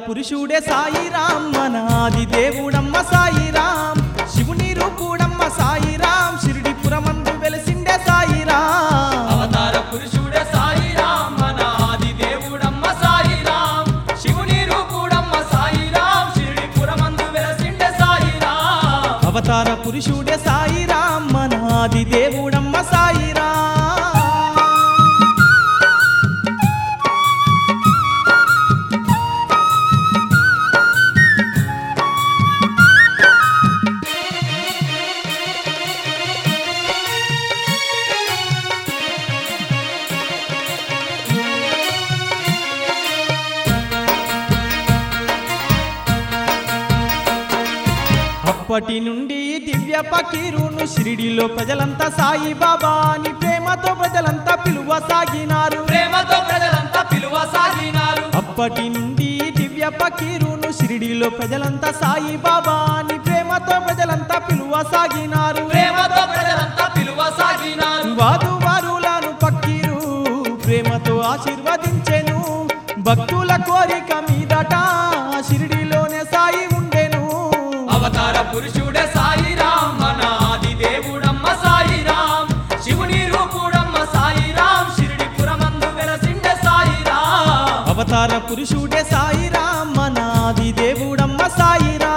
పురుషుడే సాయిరాం మన ఆది దేవుడమ్మ సాయిరాం శివుని రూపుడమ్మ సాయిరాం షిరిడిపురమందు వెలిసిండే సాయిరాం అవతార పురుషుడే సాయిరాం మన ఆది దేవుడమ్మ సాయిరాం శివుని రూపుడమ్మ సాయిరాం షిరిడిపురమందు వెలసిండే సాయిరాం అవతార పురుషుడే సాయిరాం మన ఆది దేవుడమ్మ సాయిరాం అప్పటి నుండి దివ్య పకీరును షిరిడిలో ప్రజలంతా సాయిబాబా అని ప్రేమతో ప్రజలంతా పిలువ సాగినారు ప్రేమతో ప్రజలంతా పిలువ సాగినారు అప్పటి నుండి దివ్య పకీరును షిరిడిలో ప్రజలంతా సాయిబాబా అని ప్రేమతో ప్రజలంతా పిలువ సాగినారు ప్రేమతో ప్రజలంతా పిలువ సాగినారు వాదు వారులను పక్కీరు ప్రేమతో ఆశీర్వదించెను భక్తుల కోరిక మీదట షిరిడిలోనే సాయి ఉండెను అవతార పురుషుడే సాయిరాం మన ఆది దేవుడమ్మ సాయిరాం శివుని రూపుడమ్మ సాయిరాం షిరిడిపురమందు వెలసిండే సాయిరాం అవతార పురుషుడే సాయిరాం మన ఆది దేవుడమ్మ సాయిరాం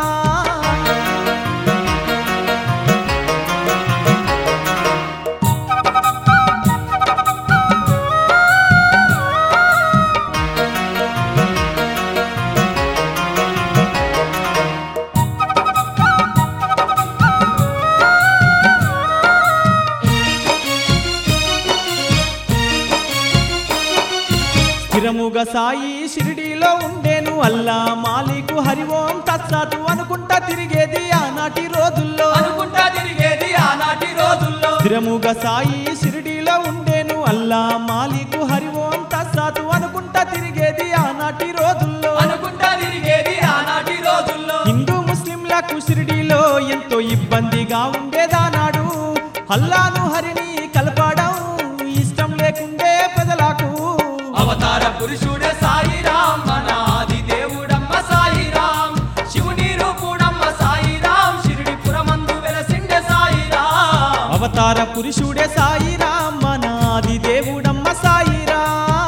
స్థిరముగా సాయి షిరిడిలో ఉండేను అల్లా మాలికు హరి ఓం తత్సాతు అనుకుంటా తిరిగేది ఆనాటి రోజుల్లో అనుకుంటా తిరిగేది ఆనాటి రోజుల్లో స్థిరముగా సాయి షిరిడిలో ఉండేను అల్లా మాలికు హరి ఓం తత్సాతు అనుకుంటా తిరిగేది ఆనాటి రోజుల్లో అనుకుంటా తిరిగేది ఆనాటి రోజుల్లో హిందూ ముస్లింలకు షిరిడిలో ఎంతో ఇబ్బందిగా ఉండేదానాడు అల్లాను హరిని కలపడం ఇష్టం లేకుండే ప్రజలకు అవతార పురుషుడే సాయిరాం మన ఆది దేవుడమ్మ సాయిరాం శివుని రూపుడమ్మ సాయిరాం షిరిడిపురమందు వెలసిండే సాయిరాం అవతార పురుషుడే సాయిరాం మన ఆది దేవుడమ్మ సాయిరాం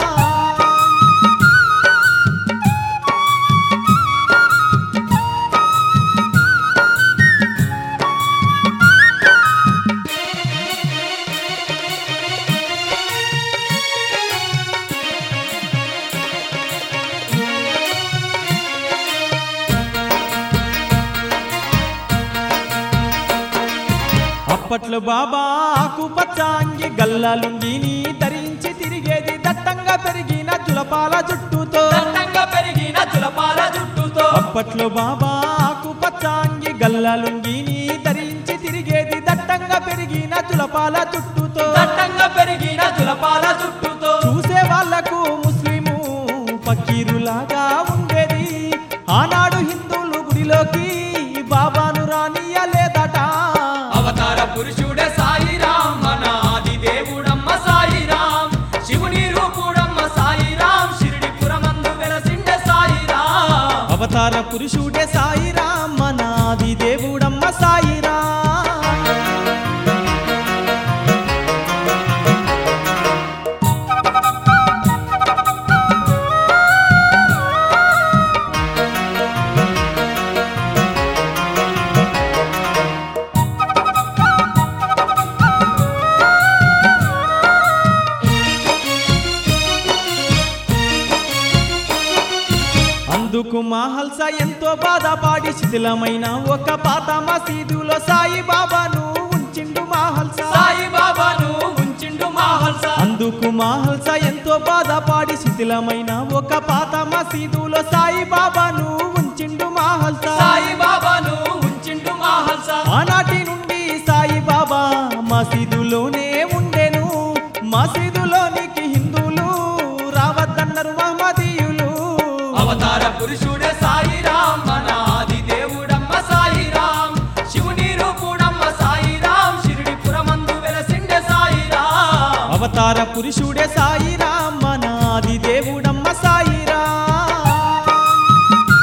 అప్పట్లో బాబా ఆకుపచ్చాంగి గల్లాలుంగిని ధరించి తిరిగేది దట్టంగా పెరిగిన తులపాల జుట్టుతో దట్టంగా పెరిగిన తులపాల జుట్టుతో అప్పట్లో బాబా ఆకుపచ్చాంగి గల్లాలుంగిని ధరించి తిరిగేది దట్టంగా పెరిగిన తులపాల జుట్టుతో దట్టంగా పెరిగిన తులపాల జుట్టుతో చూసే వాళ్లకు ముస్లిము పకీరులాగా ఉండేది ఆనాడు హిందువులు గుడిలోకి బాబాను రానియలేదట అవతార పురుషుడే సాయిరాం మన ఆది దేవుడమ్మ సాయిరాం శివుని రూపుడమ్మ సాయిరాం షిరిడిపురమందు వెలసిండే సాయిరాం అవతార పురుషుడే సాయిరాం మన ఆది దేవుడమ్మ సాయిరాం అందుకు మహల్స ఎంతో బాధపాడి శిథిలమైన ఒక పాత మసీదులో సాయి బాబాను ఉంచిండు మహల్స సాయి బాబాను ఉంచిండు మాహల్స అందుకు మహల్స ఎంతో బాధపాడి శిథిలమైన ఒక పాత మసీదులో సాయి బాబాను ఉంచిండు మహల్స సాయి బాబాను ఉంచిండు మాహల్స ఆనాటి నుండి సాయి బాబా మసీదులోనే ఉండెను మసీదులోనికి హిందువులు రావద్దన్నారు మహమ్మదీయులు అవతార పురుషుడే సాయిరాం మన ఆది దేవుడమ్మ సాయిరాం శివుని రూపుడమ్మ సాయిరాం షిరిడిపురమందు వెలసిండే సాయిరాం అవతార పురుషుడే సాయిరాం మన ఆది దేవుడమ్మ సాయిరాం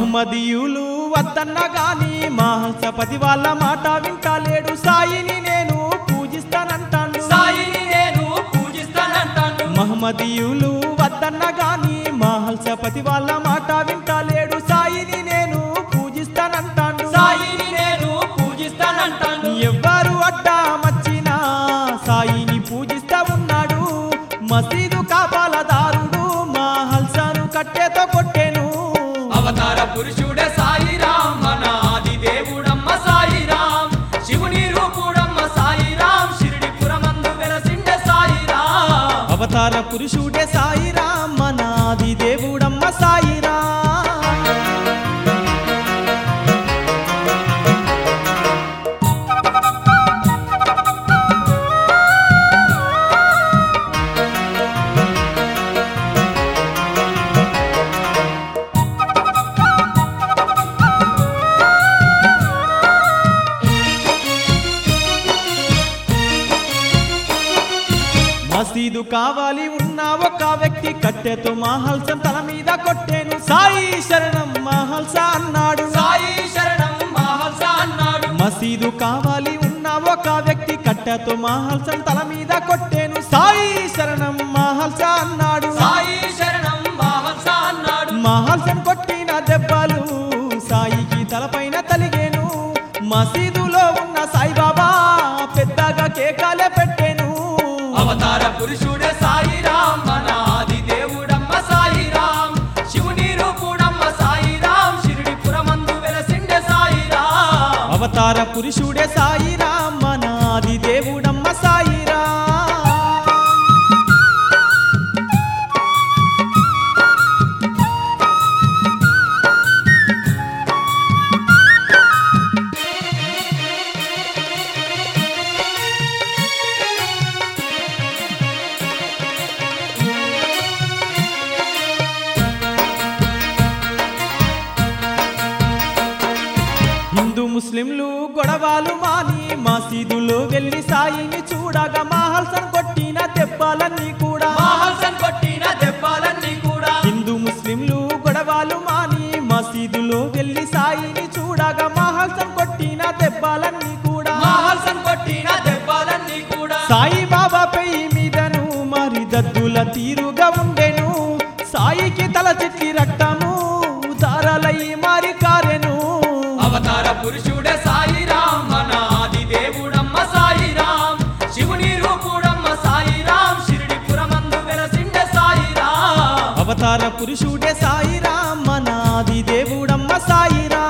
మహమ్మదీయులు వద్దన్న గాని మహల్సపతి వాళ్ళ మాట వింటలేడు సాయిని నేను పూజిస్తానంటాడు సాయిని నేను పూజిస్తానంటాను మహమ్మదీయులు వద్దన్న గాని మహల్సపతి వాళ్ళ మాట వింటలేడు సాయిని నేను పూజిస్తానంటాడు సాయిని నేను పూజిస్తానంటాను ఎవ్వరు అడ్డామచ్చినా సాయిని పూజిస్తా ఉన్నాడు మసీదు కాపాలదారుడు మహల్సాను కట్టెతో కొట్టెను అవతార పురుషుడే సాయిరాం మన ఆది దేవుడమ్మ సాయిరాం శివుని రూపుడమ్మ సాయిరాం షిరిడి పురమందు వెలసిండే సాయిరాం అవతార పురుషుడే సాయిరాం మనాది దేవుడమ్మ సాయిరా మసీదు కావాలి ఉన్న ఒక వ్యక్తి కట్టెతో మహల్సన్ తల మీద కొట్టేను సాయి శరణం మహల్స అన్నాడు సాయి శరణం మహల్స అన్నాడు మసీదు కావాలి ఉన్న ఒక వ్యక్తి కట్టెతో మహల్సన్ తల మీద కొట్టేను సాయి శరణం మహల్స అన్నాడు సాయి శరణం మహల్స అన్నాడు మహల్సన్ కొట్టిన దెబ్బలు సాయికి తలపైన తలిగేను మసీదులో ఉన్న సాయిబాబా పెద్దగా కేకాలే పెట్టెను అవతార పురుషుడే సాయిరాం మన ఆది దేవుడమ్మ సాయిరాం శివుని రూపుడమ్మ సాయిరాం షిరిడి పురమందు వెలసిండే సాయిరాం అవతార పురుషుడే సాయిరాం మనాది దేవుడమ్మ సాయిరా హిందూ ముస్లింలు గొడవలు మాని మసీదులో వెళ్ళి సాయిని చూడగా మహల్సన్ కొట్టిన దెబ్బలన్నీ కూడా మహల్సన్ కొట్టిన దెబ్బలన్నీ కూడా హిందూ ముస్లింలు గొడవలు మాని మసీదులో వెళ్ళి సాయిని చూడగా మహల్సన్ కొట్టిన దెబ్బలన్నీ కూడా మహల్సన్ కొట్టిన దెబ్బలన్నీ కూడా సాయి బాబా పెయి మీదను మరి దద్దుల తీరుగా ఉండెను సాయికి తల చెట్టి రక్తము దారాలై మారి కారెను అవతార పురుషుడే సాయిరాం మన ఆది దేవుడమ్మ సాయిరాం శివుని రూపుడమ్మ సాయిరాం షిరిడి పురమందు వెలసిండే సాయిరాం అవతార పురుషుడే సాయిరాం మనాది దేవుడమ్మ సాయిరా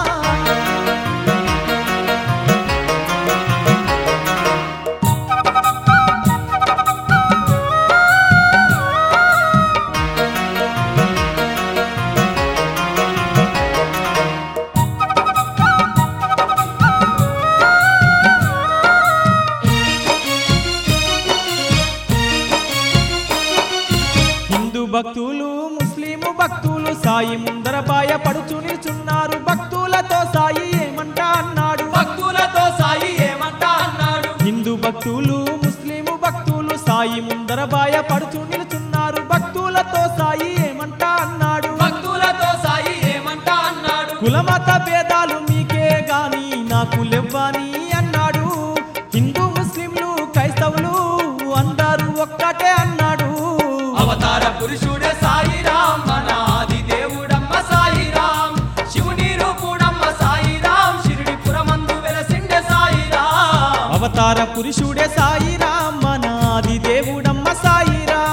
హిందూ భక్తులు ముస్లిము భక్తులు సాయి ముందర భయపడుచు నిల్చున్నారు భక్తులతో సాయి ఏమంటా అన్నాడు భక్తులతో సాయి ఏమంటా అన్నాడు హిందూ భక్తులు ముస్లిము భక్తులు సాయి ముందర భయపడుచు నిల్చున్నారు భక్తులతో సాయి ఏమంటా అన్నాడు భక్తులతో సాయి ఏమంటా అన్నాడు కులమత భేదాలు మీకే గాని నాకు లెవ్వని అన్నాడు హిందూ ముస్లింలు క్రైస్తవులు అందరూ ఒక్కటే అన్నాడు అవతార పురుషుడే సాయిరాం మన ఆది దేవుడమ్మ సాయిరాం శివుని రూపుడమ్మ సాయిరాం షిరిడి పురమందు వెలసిండే సాయిరాం అవతార పురుషుడే సాయిరాం మనాది దేవుడమ్మ సాయిరా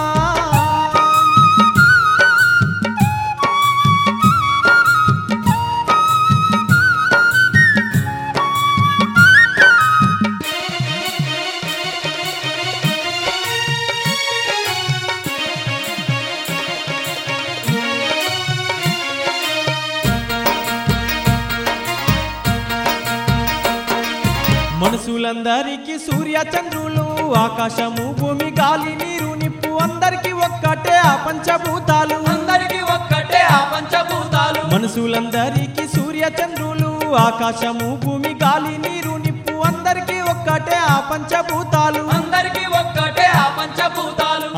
మనుషులందరికీ సూర్య చంద్రులు ఆకాశము భూమి గాలి నీరు నిప్పు అందరికీ ఒక్కటే ఆ పంచభూతాలు అందరికీ ఒక్కటే ఆ పంచభూతాలు మనుషులందరికీ సూర్య చంద్రులు ఆకాశము భూమి గాలి నీరు నిప్పు అందరికీ ఒక్కటే ఆ పంచభూతాలు అందరికీ ఒక్కటే ఆ పంచభూతాలు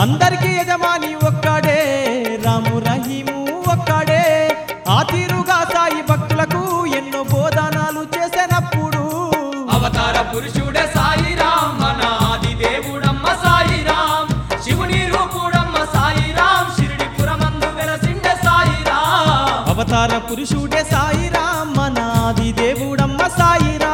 అవతార పురుషుడే సాయిరాం మనాది దేవుడమ్మ సాయిరా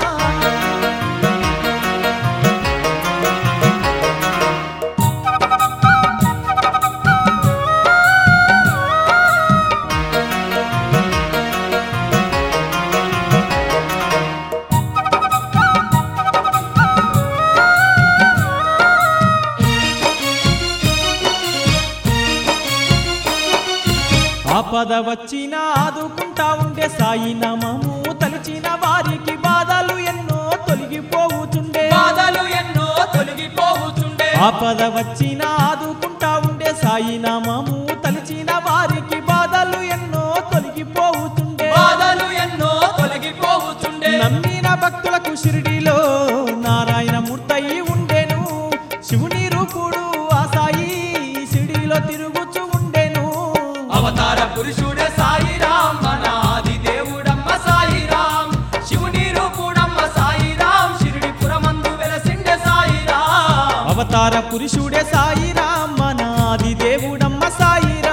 ఆపద వచ్చిన ఆదుకుంటా ఉండే సాయి నామము తలిచిన వారికి బాధలు ఎన్నో తొలగిపోవుచుండే బాధలు ఎన్నో తొలగిపోవుచుండే ఆపద వచ్చిన ఆదుకుంటా ఉండే సాయి నామము తలిచిన వారికి బాధలు ఎన్నో తొలగిపోవుతుండే బాధలు ఎన్నో తొలగిపోవుచుండే నమ్మిన భక్తులకు షిరిడిలో నారాయణ మూర్తయి ఉండెను శివుని రూపుడు ఆ సాయి షిరిడిలో తిరుగుచు ఉండెను అవతార పురుషుడే సాయిరాం మన ఆది దేవుడమ్మ సాయిరాం శివుని రూపుడమ్మ సాయిరాం షిరిడి పురమందు వెలసిండే సాయిరాం అవతార పురుషుడే సాయిరాం మనాది దేవుడమ్మ సాయిరా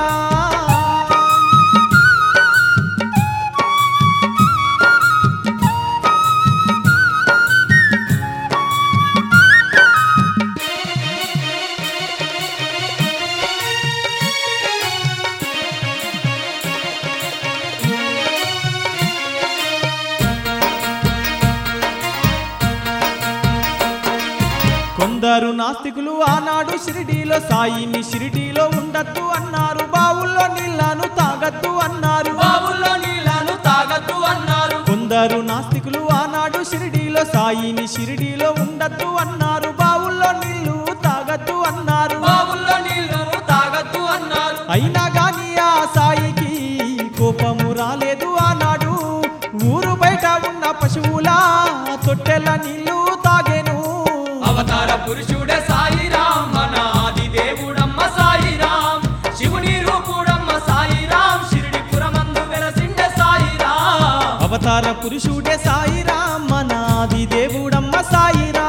కొందరు నాస్తికులు ఆనాడు షిరిడీలో సాయిని షిరిడీలో ఉండద్దు అన్నారు బావుల్లో నీళ్లను తాగద్దు అన్నారు బావుల్లో నీళ్లను తాగద్దు అన్నారు కొందరు నాస్తికులు ఆనాడు షిరిడీలో సాయిని షిరిడీలో ఉండద్దు అన్నారు బావుల్లో నీళ్లు తాగద్దు అన్నారు బావుల్లో నీళ్లను తాగద్దు అన్నారు అయినా గాని ఆ సాయికి కోపము రాలేదు ఆనాడు ఊరు బయట ఉన్న పశువుల తొట్టెల నీళ్లు తాగెను అవతార పురుషుడే సాయిరాం మన ఆది దేవుడమ్మ సాయిరాం శివుని రూపుడమ్మ సాయిరాం షిరిడి పురమందు వెలసిండే సాయిరాం అవతార పురుషుడే సాయిరాం మనాది దేవుడమ్మ సాయిరా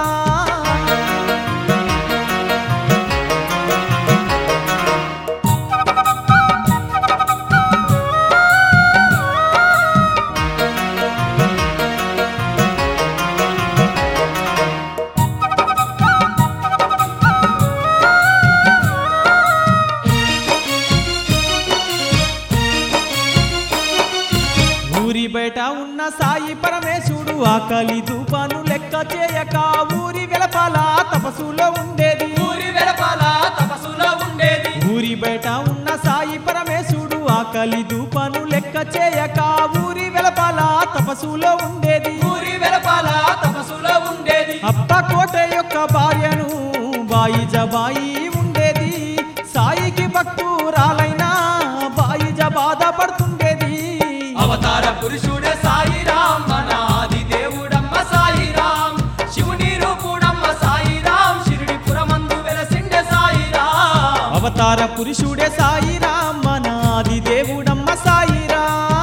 ఊరి బయట ఉన్న సాయి పరమేశుడు ఆకలి ధూపాను లెక్క చేయక ఊరి వెలపాల తపస్సులో ఉండేది ఊరి వెడపాల తపస్సులో ఉండేది ఊరి బయట ఉన్న సాయి పరమేశుడు ఆకలి ధూపాను లెక్క చేయక ఊరి వెలపాల తపస్సులో ఉండేది ఊరి వెడపాల తపస్సులో ఉండేది అప్ప కోట యొక్క భార్యను బాయి జబాయి ఉండేది సాయికి భక్తురాలైనా బాయి బాధపడుతుండేది అవతార పురుషుడే సాయిరాం మన ఆది దేవుడమ్మ సాయిరాం శివుని రూపుడమ్మ సాయిరాం షిరిడి పురమందు వెలసిండే సాయిరాం అవతార పురుషుడే సాయిరాం మనాది దేవుడమ్మ సాయిరా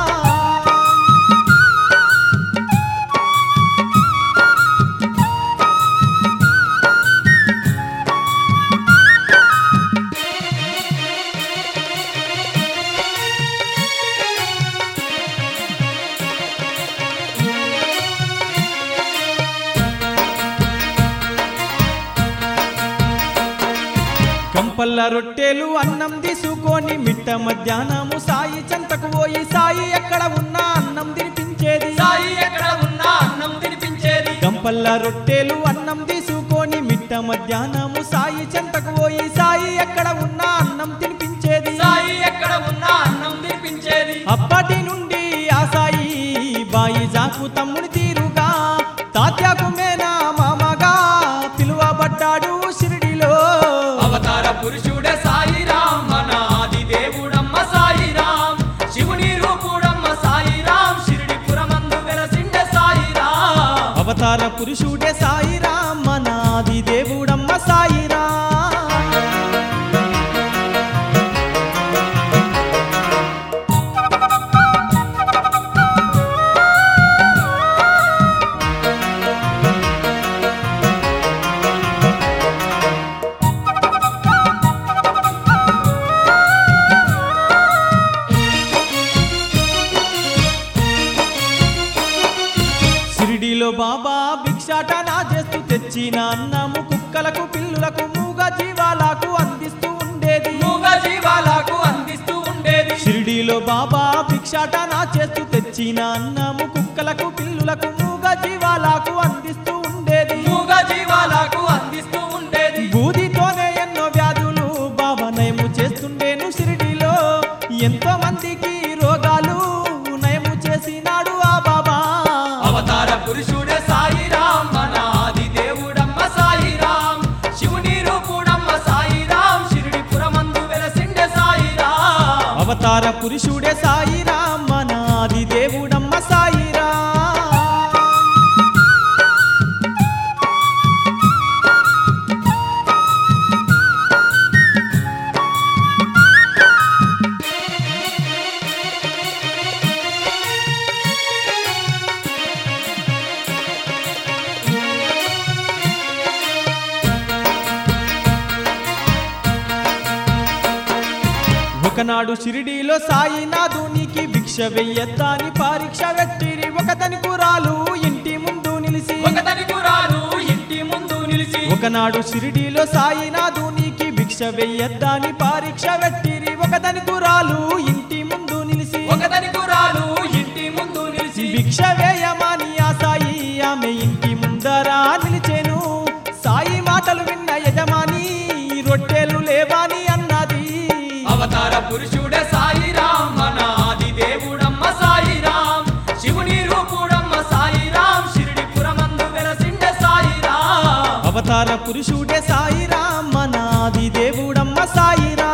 కంపల్ల రొట్టెలు అన్నం తీసుకొని మిట్ట మధ్యాహ్నము సాయి చెంతకు పోయి సాయి ఎక్కడ ఉన్నా అన్నం తినిపించేది సాయి ఎక్కడ ఉన్నా అన్నం తినిపించేది గంపల్ల రొట్టెలు అన్నం తీసుకొని మిట్ట మధ్యాహ్నము సాయి చెంతకు పోయి సాయి ఎక్కడ ఉన్నా అన్నం తినిపించేది సాయి ఎక్కడ ఉన్నా అన్నం తినిపించేది అప్పటి నుండి ఆ సాయి బాయి జాకు తమ్ముని తీరుగా తాత్యాకు మేనా మామగా పిలువబడ్డాడు షిరిడిలో అవతార పురుషుడే సాయిరాం మన ఆది దేవుడమ్మ సాయిరాం శివుని రూపుడమ్మ సాయిరాం షిరిడి పురమందు వెలసిండే సాయిరాం అవతార పురుషుడే సాయిరాం మనాది దేవుడమ్మ సాయిరా తెచ్చిన అన్నము కుక్కలకు పిల్లులకు మూగ జీవాలకు అందిస్తూ ఉండేది మూగ జీవాలకు అందిస్తూ ఉండేది షిరిడీలో బాబా భిక్షాటన చేస్తూ తెచ్చిన అన్నము కుక్కలకు పిల్లులకు మూగ జీవాలకు అందిస్తూ ఉండేది మూగ జీవాలకు అందిస్తూ ఉండేది బూదితోనే ఎన్నో వ్యాధులు బాబా నయము చేస్తుండేను షిరిడీలో ఎంతో మందికి రోగాలు నయము చేసినాడు ఆ బాబా అవతార పురుషుడే సాయిరాం మన ఆది దేవుడమ్మ సాయిరాం శివుని రూపుడమ్మ సాయిరాం షిరిడి పురమందు వెలసిండే సాయిరాం అవతార పురుషుడే సాయిరాం మన ఆది దేవుడమ్మ సాయిరా ఒకనాడు షిరిడీలో సాయినాథునికి భిక్ష వెయ్యద్దాని పరీక్ష పెట్టిరి ఒకతని కురాలు ఇంటి ముందు నిలిసి ఒకతని కురాలు ఇంటి ముందు నిలిచి ఒకనాడు షిరిడీలో సాయినాథునికి భిక్ష వెయ్యద్దాని పరీక్ష పెట్టిరి ఒకతని కురాలు ఇంటి ముందు నిలిసి ఒకతని కురాలు ఇంటి ముందు నిలిచి భిక్ష వేయమని ఆ సాయి ఆమె ఇంటి ముందర నిలిచెను సాయి మాటలు విన్న యజమాని రొట్టెలు లేవాని అన్నది అవతార పురుషుడే సాయిరాం మన ఆది దేవుడమ్మ సాయిరాం శివుని రూపుడమ్మ సాయిరాం షిరిడి పురమందు వెలసిండే సాయిరాం అవతార పురుషుడే సాయిరాం మనాది దేవుడమ్మ సాయిరా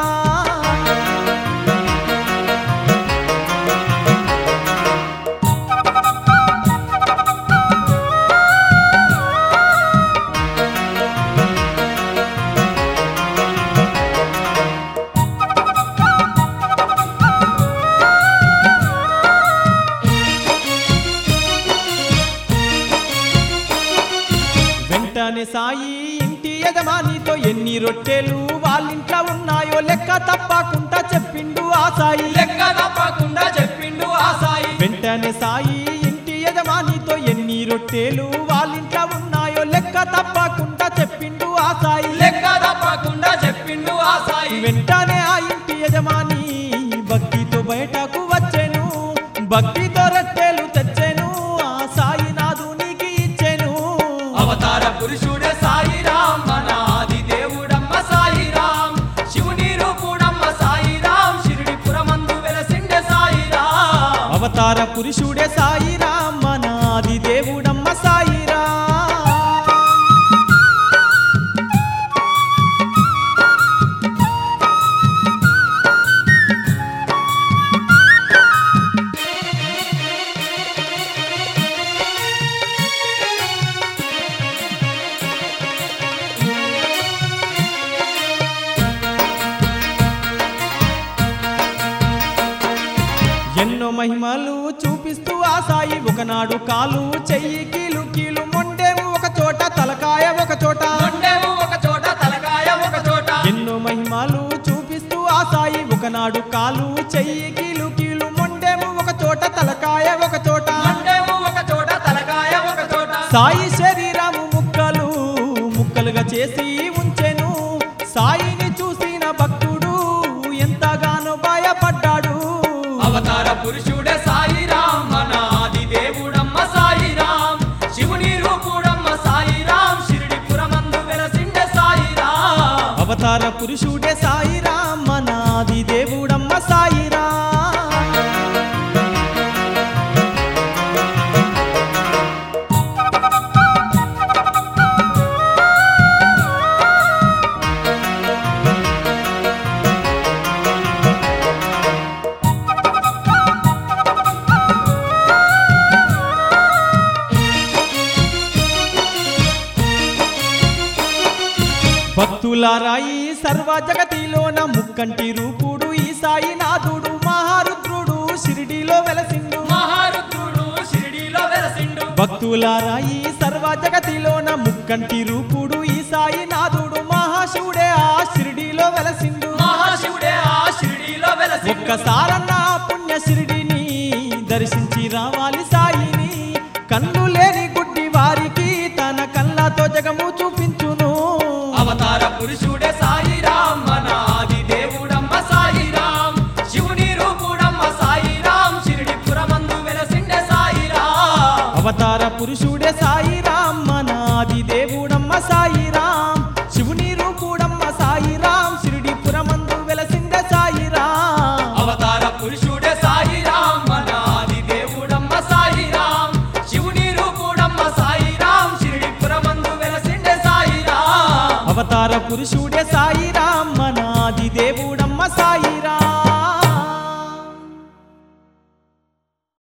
వెంటనే సాయి ఇంటి యజమానితో ఎన్ని రొట్టెలు వాళ్ళింట్లో ఉన్నాయో లెక్క తప్పకుండా చెప్పిండు ఆ సాయి లెక్క తప్పకుండా చెప్పిండు ఆ సాయి వెంటనే సాయి ఇంటి యజమానితో ఎన్ని రొట్టెలు వాళ్ళింట్లో ఉన్నాయో లెక్క తప్పకుండా చెప్పిండు ఆ సాయి లెక్క తప్పకుండా చెప్పిండు ఆ సాయి వెంటనే ఆ ఇంటి యజమాని భక్తితో బయటకు వచ్చెను భక్తితో రొట్టెలు తెచ్చెను ఆ సాయి నాదునికి ఇచ్చెను అవతార పురుషుడే సాయిరాం మన ఆది దేవుడమ్మ సాయిరాం శివుని రూపుడమ్మ సాయిరాం షిరిడి పురమందు వెలసిండే సాయిరాం అవతార పురుషుడే సాయిరాం మనాది దేవుడమ్మ సాయిరా ఎన్నో మహిమలు చూపిస్తూ ఆ సాయి ఒకనాడు కాలు చెయ్యి కీలు కీలు మొండేము ఒక చోట తలకాయ ఒక చోట ఉండేవు ఒక చోట తలకాయ ఒక చోట ఎన్నో మహిమలు చూపిస్తూ ఆ సాయి ఒకనాడు కాలు చెయ్యి కీలు కీలు మొండేము ఒక చోట తలకాయ ఒక చోట ఉండేవు ఒక చోట తలకాయ ఒక చోట సాయి శరీరము ముక్కలు ముక్కలుగా చేసి ఉంచెను సాయిని చూసిన భక్తుడు ఎంతగానో భయపడ్డాడు అవతార పురుషుడే సాయిరాం మన ఆది దేవుడమ్మ సాయిరాం శివుని రూపుడమ్మ సాయిరాం షిరిడి పురమందు వెలసిండే సాయిరాం అవతార పురుషుడే సాయిరాం మనాది దేవుడమ్మ సాయిరా భక్తులారాయి సర్వ జగతిలోన ముక్కంటి రూపుడు ఈ సాయి నాథుడు మహారుద్రుడు షిరిడిలో వెలసిండు మహారుద్రుడు షిరిడిలో వెలసిండు భక్తులారాయి సర్వ జగతిలోన ముక్కంటి రూపుడు ఈ సాయి నాథుడు మహాశివుడే ఆ షిరిడిలో వెలసిండు మహాశివుడే ఆ షిరిడిలో వెలసిండు ఒక్కసారన్న ఆ పుణ్య షిరిడిని దర్శించి రావాలి సాయిని కన్ను లేని గుడ్డి వారికి తన కళ్ళతో జగము పురుషుడే సాయిరాం మన ఆది దేవుడమ్మ సాయిరాం శివుని రూపుడమ్మ సాయిరాం షిరిడి పురమందు వెలసిండే సాయిరాం అవతార పురుషుడే సాయిరాం మన ఆది దేవుడమ్మ సాయిరాం శివుని రూపుడమ్మ సాయిరాం షిరిడిపురమందు వెలసిండే సాయిరాం అవతార పురుషుడే సాయిరాం మన ఆది దేవుడమ్మ